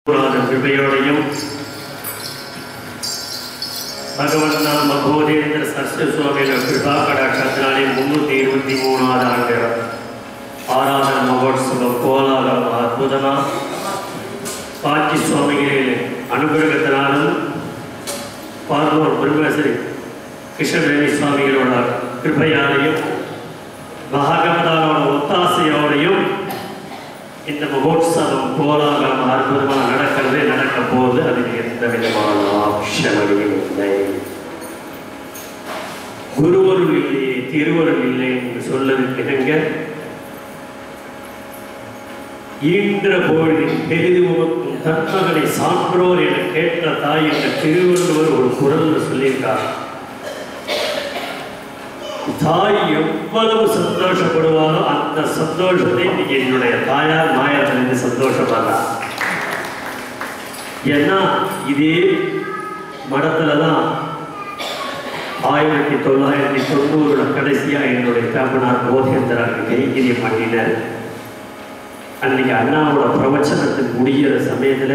குருநாதன் கிருபையோடையும் பகவன் நாம போதேந்திர சரஸ்வதி சுவாமிகள் கிருபா கடாட்சத்தினாலே முன்னூத்தி இருபத்தி மூணாவது ஆண்டு ஆராதன மகோத்சவம் கோலாகலம் அற்புதமா பாக்கி சுவாமிகளின் அனுகிரகத்தினாலும் பார்வோர் பிரம்மேஸ்வரி கிருஷ்ணவேணி சுவாமிகளோட கிருபையாலையும் மகாகமதானோட ஒத்தாசையோடையும் இந்த மகோத்சவம் கோலாகலம் அற்புதமாக நடக்கிறது நடக்க போகுது அதில் எந்த விதமான ஆட்சேபனையும் இல்லை குருவருள் இல்லையே திருவருள் இல்லை என்று சொல்லதுக்கு இணங்க ஈன்ற பொழுதில் பெரிதும் தன்மகனை சான்றோர் என கேட்ட தாய் என்ற திருவள்ளுவர் ஒரு குரல் சொல்லியிருக்கார் தாய் எவ்வளவு சந்தோஷப்படுவாரோ அந்த சந்தோஷத்தை இன்னைக்கு என்னுடைய தாயார் மாயாவிலிருந்து சந்தோஷப்படுறார் ஏன்னா இதே மடத்துல தான் ஆயிரத்தி தொள்ளாயிரத்தி தொண்ணூறுல கடைசியா என்னுடைய தகப்பனார் போதேந்திராக்கு கைகிரி பண்ணினார் அன்னைக்கு அண்ணாவோட பிரவச்சனத்துக்கு முடிகிற சமயத்துல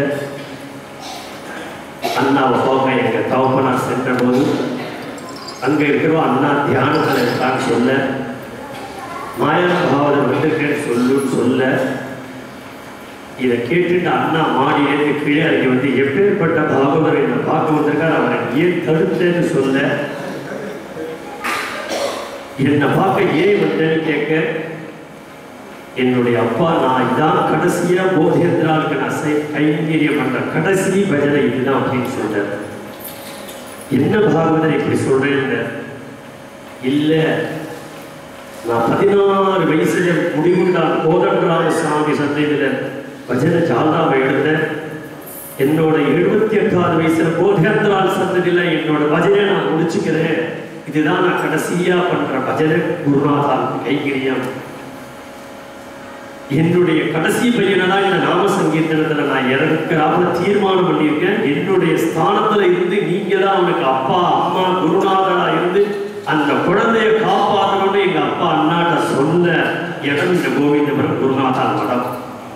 அண்ணாவை போக எங்க தகப்பனார் சென்ற போது அங்க இருக்கிற அண்ணா தியானத்தில் இருக்கான்னு சொல்ல மாயா பாவதம் வந்திருக்கேன்னு சொல்லு சொல்ல இதை கேட்டுட்டு அண்ணா மாடியிலேருந்து கீழே இறங்கி வந்து எப்பேற்பட்ட பாகவதர் என்னை பார்க்க வந்திருக்கார் அவரை ஏன் தடுத்தேன்னு சொல்ல என்னை பார்க்க ஏன் வந்தேன்னு கேட்க என்னுடைய அப்பா நான் இதான் கடைசியா போதேந்திராவுக்கு நான் செய் கைங்கரியம் பண்ற கடைசி பஜனை இதுதான் அப்படின்னு சொல்றேன் என்ன பாகவதர் இப்படி சொல்றேன்னு இல்ல நான் பதினாறு வயசுல முடிவுண்டான் கோதண்டராம சுவாமி சந்தையில பஜனை ஜாதாவை எழுந்தேன் என்னோட எழுபத்தி எட்டாவது வயசுல போதேந்திரால் சந்ததியில என்னோட பஜனை நான் முடிச்சுக்கிறேன் இதுதான் நான் கடைசியா பண்ற பஜனை குருநாதான் கைகிரியம் என்னுடைய கடைசி பையனா இந்த நாம சங்கீர்த்தனத்துல நான் இறக்கிறாப்புல தீர்மானம் பண்ணியிருக்கேன் என்னுடைய ஸ்தானத்துல இருந்து நீங்க தான் அவனுக்கு அப்பா அம்மா குருநாதரா இருந்து அந்த குழந்தைய காப்பாற்றணும்னு எங்க அப்பா அண்ணாட்ட சொன்ன இடம் இந்த கோவிந்தபுரம் குருநாதா மடம்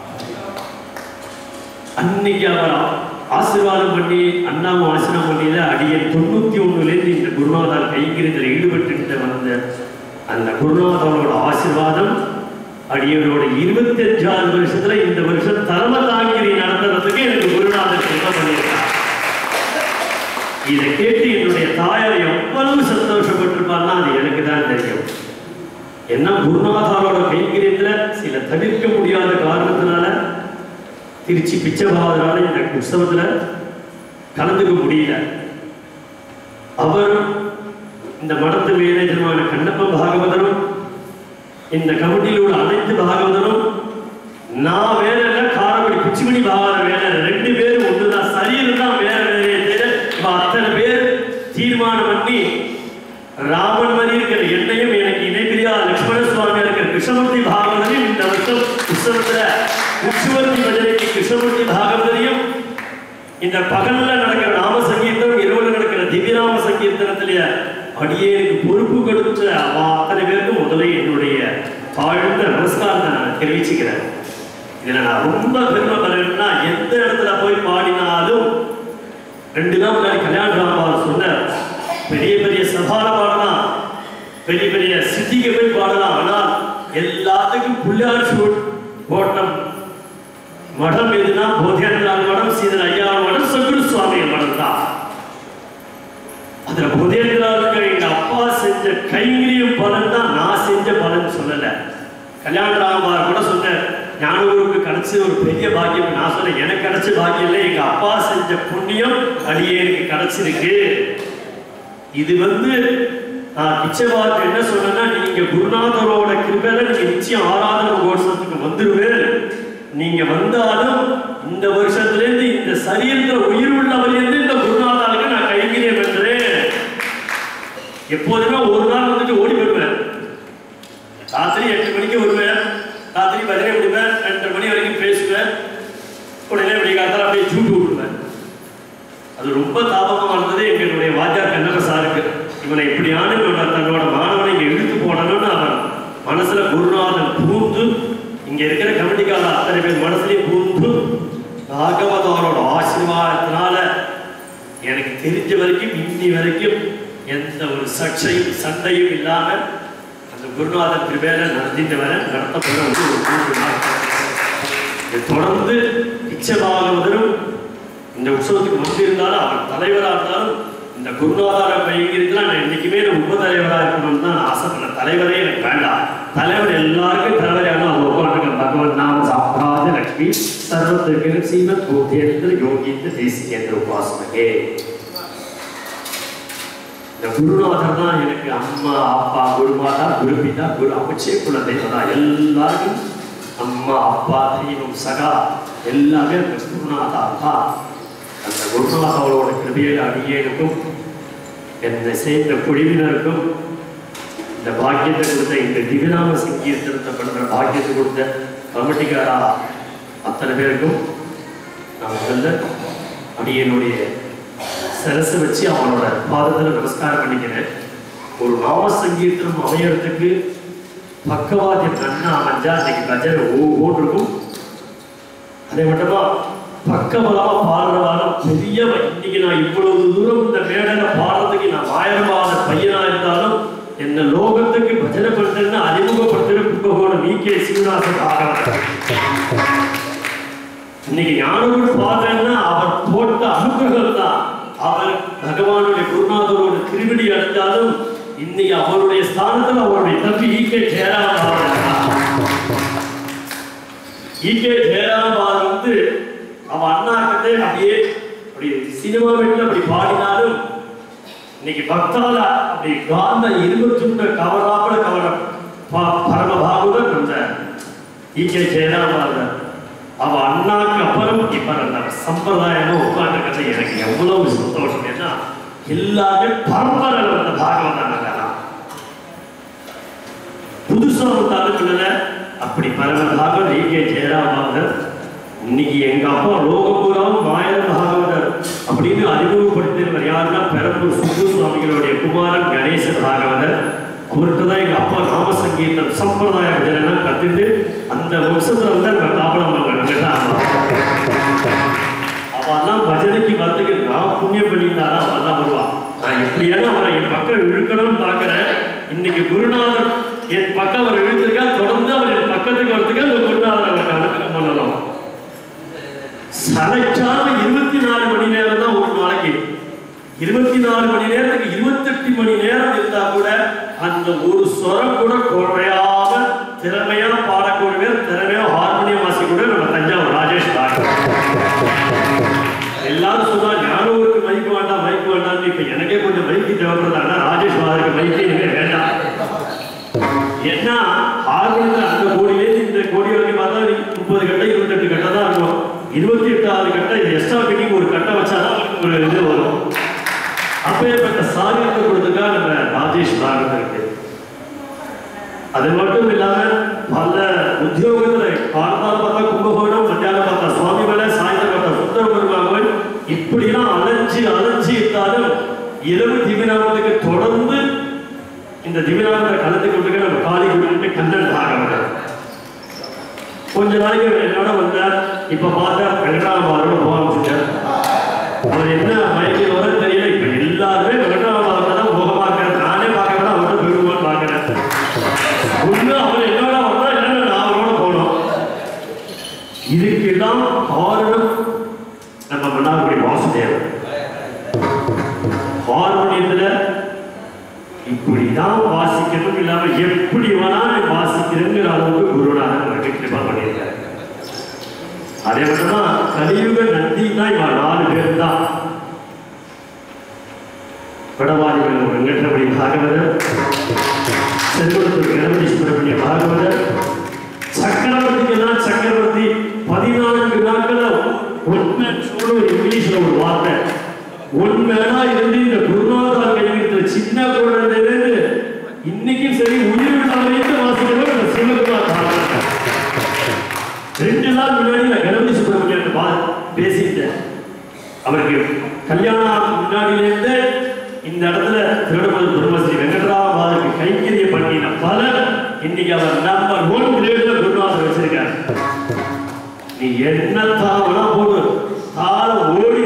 அன்னைக்கு அவர் ஆசீர்வாதம் பண்ணி அண்ணாவும் ஆசீர்வாதம் பண்ணியில அடிய தொண்ணூத்தி ஒண்ணுலேருந்து இந்த குருநாதார் கைங்கிரத்தில் ஈடுபட்டு வந்த அந்த குருநாதனோட ஆசீர்வாதம் அடியவரோட இருபத்தி அஞ்சாவது வருஷத்துல இந்த வருஷம் தர்ம தாங்கிரி நடத்துறதுக்கு எனக்கு குருநாதர் என்ன பண்ணியிருக்கார் இதை கேட்டு என்னுடைய தாயார் எவ்வளவு சந்தோஷப்பட்டிருப்பார்னா அது எனக்கு தான் தெரியும் என்ன குருநாதாரோட கைங்கரியத்துல சில தவிர்க்க முடியாத காரணத்தினால திருச்சி பிச்சைபாவதனால இந்த உற்சவத்துல கலந்துக்க முடியல அவரும் இந்த மடத்து மேனேஜருமான கண்ணப்ப பாகவதரும் இந்த கமிட்டியில் உள்ள அனைத்து பாகவதரும் நான் வேற இல்ல காரமணி பிச்சுமணி பாகவத வேற ரெண்டு பேரும் ஒண்ணுதான் சரீரம் தான் வேற வேறையே தவிர இப்ப அத்தனை பேர் தீர்மானம் பண்ணி ராமன் மாதிரி இருக்கிற என்னையும் எனக்கு இணைப்பிரியா லட்சுமண சுவாமி இருக்கிற கிருஷ்ணமூர்த்தி பாகவதரையும் இந்த வருஷம் உற்சவத்துல உற்சவர்த்தி பஜனைக்கு கிருஷ்ணமூர்த்தி பாகவதரையும் இந்த பகல்ல நடக்கிற நாம சங்கீர்த்தனம் இரவுல நடக்கிற திவ்யநாம சங்கீர்த்தனத்திலேயே அடியேனுக்கு பொறுப்பு கொடுத்த அவ அத்தனை பேருக்கும் முதல்ல என்னுடைய தாழ்ந்த நமஸ்காரத்தை நான் தெரிவிச்சுக்கிறேன் இதுல நான் ரொம்ப பெருமைப்படுறேன்னா எந்த இடத்துல போய் பாடினாலும் ரெண்டு நாள் முன்னாடி கல்யாண ராமாவர் சொன்னார் பெரிய பெரிய சபால பாடலாம் பெரிய பெரிய சித்திக்கு போய் பாடலாம் ஆனால் எல்லாத்துக்கும் புள்ளியார் சூட் ஓட்டம் மடம் எதுனா போதேந்திரால் மடம் சீதன் ஐயா மடம் சகுரு சுவாமி மடம் தான் அதுல புதேந்திராவுக்கு எங்க அப்பா செஞ்ச கைங்கரியம் பலன் தான் நான் செஞ்ச பலன் சொல்லல கல்யாண ராமபார் கூட சொன்ன ஞானகுருக்கு கிடைச்ச ஒரு பெரிய பாக்கியம் நான் சொன்னேன் எனக்கு கிடைச்ச பாக்கியம் இல்லை எங்க அப்பா செஞ்ச புண்ணியம் அடியேனுக்கு கிடைச்சிருக்கு இது வந்து நான் பிச்சைவாக்கு என்ன சொன்னேன்னா நீங்க குருநாதரோட கிருபையில நீங்க நிச்சயம் ஆராதனை கோஷத்துக்கு வந்துருவேன் நீங்க வந்தாலும் இந்த வருஷத்துல இருந்து இந்த சரீரத்துல உயிர் உள்ளவரிலிருந்து இந்த குருநாதாளுக்கு நான் கைங்கரியம் பண்றேன் எப்போதுமே ஒரு நாள் வந்துட்டு ஓடி வருவேன் ராத்திரி எட்டு மணிக்கு வருவேன் ராத்திரி பதினே முடிப்பேன் ரெண்டரை மணி வரைக்கும் பேசுவேன் உடனே இப்படி காத்தால அப்படியே சூட்டு விடுவேன் அது ரொம்ப தாபமா இருந்தது எங்களுடைய வாத்தியார் கண்ணப்ப சாருக்கு இவனை இப்படியான இவனை தன்னோட மாணவனை இங்க இழுத்து போடணும்னு அவன் மனசுல குருநாதன் பூந்து இங்க இருக்கிற கமிட்டிக்கார அத்தனை பேர் மனசுலயும் பூந்து பாகவதோரோட ஆசீர்வாதத்தினால எனக்கு தெரிஞ்ச வரைக்கும் இன்னி வரைக்கும் எந்த ஒரு சர்ச்சையும் சண்டையும் இல்லாம அந்த குருநாதர் திருவேல நடத்திட்டு வர நடத்தப்பட வந்து ஒரு மூன்று நாள் இதை தொடர்ந்து பிச்சைபாகவதரும் இந்த உற்சவத்துக்கு வந்திருந்தாலும் அவர் தலைவராக இருந்தாலும் இந்த குருநாதார பையங்கிறதுல நான் என்னைக்குமே நான் உப தலைவராக இருக்கணும்னு தான் நான் ஆசைப்பட்டேன் தலைவரே எனக்கு வேண்டாம் தலைவர் எல்லாருக்கும் தலைவரான அவர் உட்காந்துருக்க பகவன் நாம சாப்ராஜ லட்சுமி சர்வத்திற்கு சீமத் கோதேந்திர யோகீந்திர தேசிகேந்திர உபாசனகே இந்த குருநாதர் தான் எனக்கு அம்மா அப்பா குருமாதா குருபிதா குரு அமைச்சே குழந்தை தான் எல்லாருக்கும் அம்மா அப்பா தெய்வம் சகா எல்லாமே அந்த குருநாதா தான் அந்த குருநாதாவோட கிருபையில் அடியேனுக்கும் என்னை சேர்ந்த குழுவினருக்கும் இந்த பாக்கியத்தை கொடுத்த இந்த திவ்யநாம சங்கீர்த்தனத்தை பண்ணுற பாக்கியத்தை கொடுத்த கமிட்டிக்காரா அத்தனை பேருக்கும் நான் முதல்ல அடியனுடைய சரசு வச்சு அவனோட பாதத்தில் நமஸ்காரம் பண்ணிக்கிறேன் ஒரு நாம சங்கீர்த்தனம் அமையறதுக்கு பக்கவாத்தியம் நன்னா அமைஞ்சா இன்னைக்கு பஜனை ஓ இருக்கும் அதே மட்டுமா பக்கபலமா பாடுறவாலும் பெரிய இன்னைக்கு நான் இவ்வளவு தூரம் இந்த மேடையில பாடுறதுக்கு நான் ஆயிரமாத பையனா இருந்தாலும் என்ன லோகத்துக்கு பஜனை பண்றேன்னு அறிமுகப்படுத்துற கும்பகோணம் வி கே சீனிவாசன் ஆகலாம் இன்னைக்கு ஞானகுரு பாடுறேன்னா அவர் போட்ட அனுகிரகம் தான் அவர் பகவானுடைய குருநாதரோட திருவிடி அடைஞ்சாலும் இன்னைக்கு அவருடைய ஸ்தானத்துல அவருடைய தம்பி ஈ கே ஜெயராம் ஈகே ஜெயராமார் வந்து அவன் அண்ணா கிட்டே அப்படியே அப்படி சினிமா வீட்டில் அப்படி பாடினாலும் இன்னைக்கு பக்தால அப்படி காந்த இருபத்துண்ட கவராப்பட கவரம் ப- பரமபாகுதன் அந்த ஈகே ஜெயராமார் அவன் அண்ணாக்கு அப்புறம் இப்ப அந்த சம்பிரதாயமா உட்காந்துக்கிறது எனக்கு எவ்வளவு சந்தோஷம் ஏன்னா எல்லாமே பரம்பரை வந்த பாகவதான் நகரம் புதுசா வந்தாலும் இல்ல அப்படி பரமதாக ஈகே ஜெயராமாவதர் இன்னைக்கு எங்க அப்பா லோகபுரம் மாயன பாகவதர் அப்படின்னு அறிமுகப்படுத்தினவர் யாருன்னா பெரம்பூர் சுப்பு சுவாமிகளுடைய குமாரன் கணேச பாகவதர் அவர்கிட்ட தான் எங்க அப்பா நாம சங்கீதம் சம்பிரதாய பஜனை கத்துட்டு அந்த வம்சத்துல வந்து அந்த காப்பளம் அவெல்லாம் பஜனைக்கு வரதுக்கு நான் புண்ணியம் பண்ணியிருந்தாரா அவெல்லாம் வருவான் நான் எப்படியாவது அவரை என் பக்கம் இழுக்கணும்னு பார்க்கிறேன் இன்னைக்கு குருநாதர் என் பக்கம் அவர் இழுத்திருக்கா தொடர்ந்து அவர் என் பக்கத்துக்கு வரதுக்கு அந்த குருநாதர் அவருக்கு அனுகிரகம் பண்ணணும் சளைச்சாம இருபத்தி நாலு மணி நேரம் தான் ஒரு நாளைக்கு இருபத்தி நாலு மணி நேரத்துக்கு இருபத்தெட்டு மணி நேரம் இருந்தா கூட அந்த ஒரு சொரம் கூட குறையாம திறமையா பாடக்கூடிய திறமையா ஹார்மோனியம் வாசிக்கூட நம்ம தஞ்சாவூர் ராஜேஷ் டாக்டர் எல்லாரும் சொன்னா ஞானவருக்கு மைக்கு வேண்டாம் மைக்கு வேண்டாம்னு இப்ப எனக்கே கொஞ்சம் மைக்கு தேவைப்படுதாங்க ராஜேஷ் பாதருக்கு மைக்கு இனிமே வேண்டாம் ஏன்னா ஹார்மோனியத்தில் அந்த கோடியிலேருந்து இந்த கோடி வரைக்கும் பார்த்தா முப்பது கட்டை இருபத்தெட்டு கட்டை தான் இருக்கும் இருபத்தி எட்டாவது கட்டை இது எக்ஸ்ட்ரா கட்டிங் ஒரு கட்டை வச்சாதான் ஒரு இது வரும் அப்பேற்பட்ட சாரியத்தை கொடுத்துக்கா நம்ம ராஜேஷ் பாரத் இருக்கு அது மட்டும் இல்லாம பல உத்தியோகத்துல காலத்தால பார்த்தா கும்பகோணம் மத்தியானம் பார்த்தா சுவாமி மலை சாயந்தரம் பார்த்தா சுந்தர பெருமாள் இப்படிலாம் அலைஞ்சு அலைஞ்சு இருந்தாலும் இரவு திவ்யநாமத்துக்கு தொடர்ந்து இந்த திவ்யநாமத்தை கலந்து கொண்டு நம்ம காலி கொண்டு கண்ணன் பாகவதர் கொஞ்ச நாளைக்கு என்னோட வந்தார் இப்ப பார்த்தா வெங்கடாமாரோட போக ஆரம்பிச்சுட்டார் அவர் என்ன மயக்கில் வர தெரியல இப்ப எல்லாருமே வெங்கடாமாரோட தான் போக பார்க்கிறேன் நானே பார்க்கறேன் அவரோட பெருமாள் பார்க்கிறேன் ஒண்ணு அவர் என்னோட வந்தா இல்லைன்னா நான் அவரோட போனோம் இதுக்கெல்லாம் காரணம் நம்ம மன்னார்குடி வாசுதேவன் ஹார்மோனியத்துல இப்படிதான் வாசிக்கணும் இல்லாம எப்படி வேணாலும் வாசிக்கிறேங்கிற அளவுக்கு குருநாதன் நமக்கு கிருபா பண்ணியிருக்காரு அதே மட்டும்தான் கலியுக நந்தி தான் இவன் நாலு பேர் தான் வடவாதிகள் வெங்கட்ரமணி பாகவதர் செல்வத்தூர் கணபதி சுப்பிரமணிய பாகவதர் சக்கரவர்த்திக்கெல்லாம் சக்கரவர்த்தி பதினான்கு நாட்கள உண்மை சொல்ல ஒரு இங்கிலீஷ்ல ஒரு வார்த்தை உண்மையா இருந்து இந்த குருநாதா கைவிட்ட சின்ன குழந்தையிலிருந்து இன்னைக்கும் சரி உயிர் விழா வரைக்கும் வாசிக்கிறோம் இந்த சிவகுமார் பாகவதர் ரெண்டு நாள் முன்னாடி நான் கணபதி சுப்பிரமணியன் பா பேசிட்டேன் அவருக்கு கல்யாணம் ஆகிறதுக்கு முன்னாடியிலேருந்து இந்த இடத்துல திருடமது பிரம்மஸ்ரீ வெங்கடராமாவுக்கு கைங்கரிய பண்ணின பலர் இன்னைக்கு அவர் நம்பர் ஒன் கிரேட்ல குருநாதர் வச்சிருக்காரு நீ என்ன தாவனா போடு தாளம் ஓடி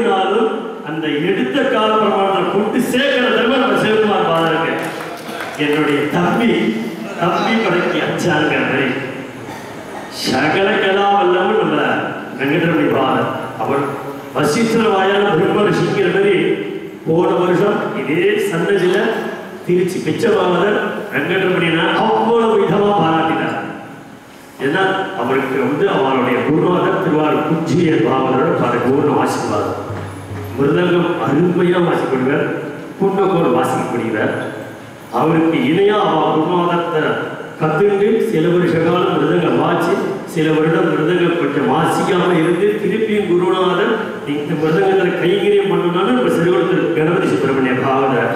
என்னுடைய தம்பி தம்பி படைக்கு அச்சாருங்கிற மாதிரி சகல கலா வல்லமும் நம்ம வெங்கடரமணி பாலர் அவர் வசிஷ்டர் வாயால பிரம்ம ரிஷிங்கிற மாதிரி போன வருஷம் இதே சன்னதியில திருச்சி பிச்சைவாமதர் வெங்கடரமணினா அவ்வளவு விதமா பாராட்டினார் ஏன்னா அவருக்கு வந்து அவருடைய குருநாதர் திருவாரூர் குச்சிய பாவனோட பல பூர்ண ஆசீர்வாதம் மிருதங்கம் அருமையா வாசிக்கப்படுவார் புண்ணக்கோல் வாசிக்கக்கூடியவர் அவருக்கு இணையா அவர் குருநாதத்தை கத்துண்டு சில வருஷ காலம் மிருதங்கம் வாசி சில வருடம் மிருதங்கம் கொஞ்சம் வாசிக்காம இருந்து திருப்பியும் குருநாதர் இந்த மிருதங்கத்தில் கைங்கரியம் பண்ணணும்னாலும் நம்ம சிறுவனத்தில் கணபதி சுப்பிரமணிய பாவனர்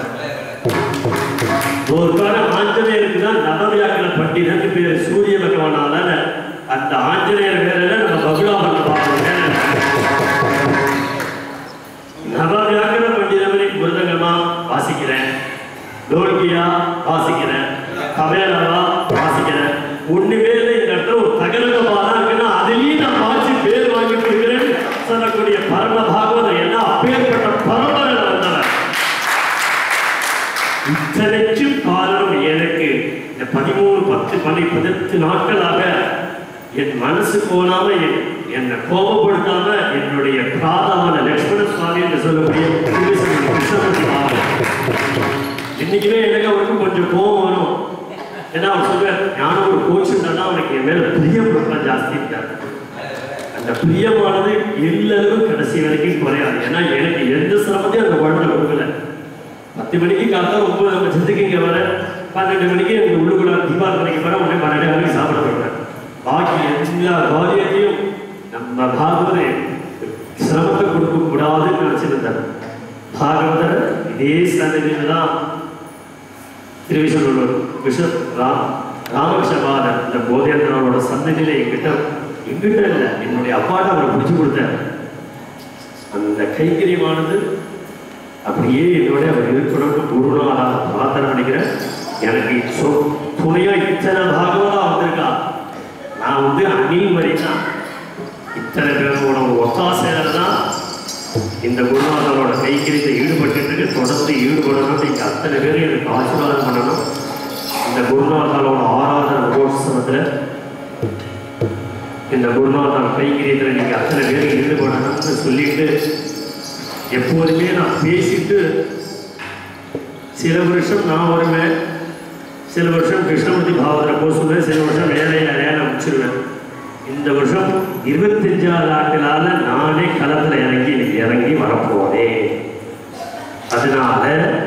ஒரு காலம் ஆஞ்சநேயருக்கு தான் நவவியாக்கல பண்டிதன் பேர் சூரிய பகவானால அந்த ஆஞ்சநேயர் பேரில் நம்ம பகுலாபரண பார்க்கணும் நவவியாக்கர பண்டிதவரை மிருதங்கமா வாசிக்கிறேன் டோல்கியா வாசிக்கிறேன் கவேலவா வாசிக்கிறேன் ஒண்ணுமே இல்லை இந்த இடத்துல ஒரு தகரகமா தான் இருக்குன்னா அதுலயும் நான் வாசி பேர் வாங்கி கொடுக்கிறேன் சொல்லக்கூடிய பரம பாகவதர் என்ன அப்பேற்பட்ட பரம்பரையில் வந்தவர் இத்தனைக்கும் காரணம் எனக்கு இந்த பதிமூணு பத்து பன்னி பதினெட்டு நாட்களாக என் மனசு போனாம என்- என்னை கோபப்படுத்தாம என்னுடைய பிராதான லட்சுமண சுவாமி என்று சொல்லக்கூடிய திருவிசை கிருஷ்ணமூர்த்தி பாபா. இன்னைக்குமே எனக்கு அவருக்கு கொஞ்சம் கோபம் வரும் ஏன்னா அவர் சொல்லுவார் ஞானம் ஒரு கோச்சுன்னா அவனுக்கு என் மேல பிரியம் ரொம்ப ஜாஸ்தி இருக்காரு அந்த பிரியமானது எல்லாரும் கடைசி வரைக்கும் குறையாது ஏன்னா எனக்கு எந்த சிரமத்தையும் அந்த குழந்தை கொடுக்கல பத்து மணிக்கு காலைல ஒன்பது லட்சத்துக்கு இங்கே வர பன்னெண்டு மணிக்கு எனக்கு உள்ளுக்குள்ள தீபாவளிக்கு வர உடனே பன்னெண்டு மணிக்கு சாப்பிட போயிட்டேன் பாக்கி எல்லா காரியத்தையும் நம்ம பாகவதை சிரமத்தை கொடுக்க கூடாதுன்னு நினைச்சிருந்தார் பாகவதர் இதே சந்ததியில் தான் திருவிசனூர் விஷ ராம் ராமகிருஷ்ணபாதர் இந்த போதேந்திரனோட சந்ததியில என்கிட்ட என்கிட்ட இல்லை என்னுடைய அப்பாட்ட அவர் பிடிச்சு கொடுத்தார் அந்த கைங்கரியமானது அப்படியே என்னோட அவர் இருக்கணும்னு குருநாதா பிரார்த்தனை பண்ணிக்கிறேன் எனக்கு சொ துணையா இத்தனை பாகவதா வந்திருக்கா நான் வந்து அணில் மாதிரி தான் இத்தனை பேரோட ஒத்தாசையில தான் இந்த குருநாதரோட கைக்கரித்தை ஈடுபட்டு இருக்கு தொடர்ந்து ஈடுபடணும் நீங்க அத்தனை பேரும் எனக்கு ஆசீர்வாதம் பண்ணணும் இந்த குருநாதரோட ஆராதன மகோத்சவத்துல இந்த குருநாதர் கைங்கரியத்தில் நீங்க அத்தனை பேரும் ஈடுபடணும்னு சொல்லிட்டு எப்போதுமே நான் பேசிட்டு சில வருஷம் நான் வருவேன் சில வருஷம் கிருஷ்ணமூர்த்தி பாவத்தில் போசுவேன் சில வருஷம் வேலையை நிறையா நான் முடிச்சிருவேன் இந்த வருஷம் இருபத்தஞ்சாவது ஆண்டுகளால நானே களத்தில் இறங்கி இறங்கி வரப்போறேன் அதனால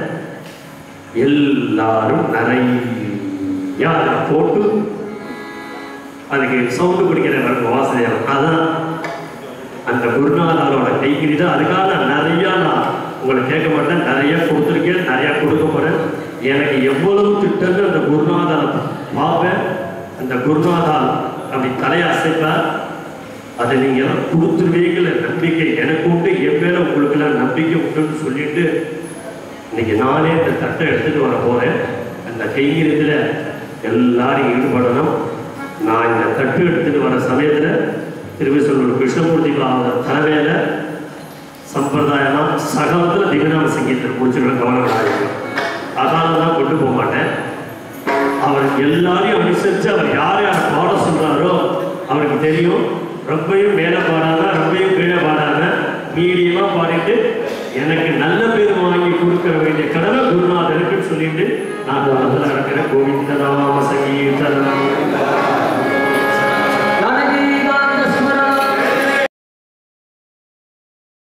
எல்லாரும் நிறைய அதை போட்டு அதுக்கு சவுண்டு பிடிக்கிற வாசனையம் அதான் அந்த குருநாதரோட கைகிரி தான் அதுக்காக நான் நிறையா நான் உங்களை கேட்க மாட்டேன் நிறைய கொடுத்துருக்கேன் நிறையா கொடுக்க போறேன் எனக்கு எவ்வளவு திட்டங்கள் அந்த குருநாதரை பார்ப்பேன் அந்த குருநாதால் அப்படி தலையை அசைப்பார் அதை நீங்கள் எல்லாம் கொடுத்துருவீங்கள நம்பிக்கை எனக்கு உண்டு என் மேல உங்களுக்கு எல்லாம் நம்பிக்கை உண்டுன்னு சொல்லிட்டு இன்னைக்கு நானே இந்த தட்டை எடுத்துட்டு வர போறேன் அந்த கைகிரத்தில் எல்லாரும் ஈடுபடணும் நான் இந்த தட்டு எடுத்துட்டு வர சமயத்துல திருவிசூர் கிருஷ்ணமூர்த்தி பாவதர் தலைமையில சம்பிரதாயமா சகலத்துல திகநாம சங்கீதத்தில் முடிச்சுக்கிற கவனம் அகாலெல்லாம் கொண்டு போக மாட்டேன் அவர் எல்லாரையும் அனுசரித்து அவர் யார் யார் பாட சொல்றாரோ அவருக்கு தெரியும் ரொம்பையும் மேலே பாடாம ரொம்பையும் கீழே பாடாம மீடியமா பாடிட்டு எனக்கு நல்ல பேர் வாங்கி கொடுக்க வேண்டிய கடமை குருநாதருக்குன்னு சொல்லிட்டு நான் அதில் இருக்கிற கோவிந்த நாம சங்கீதம்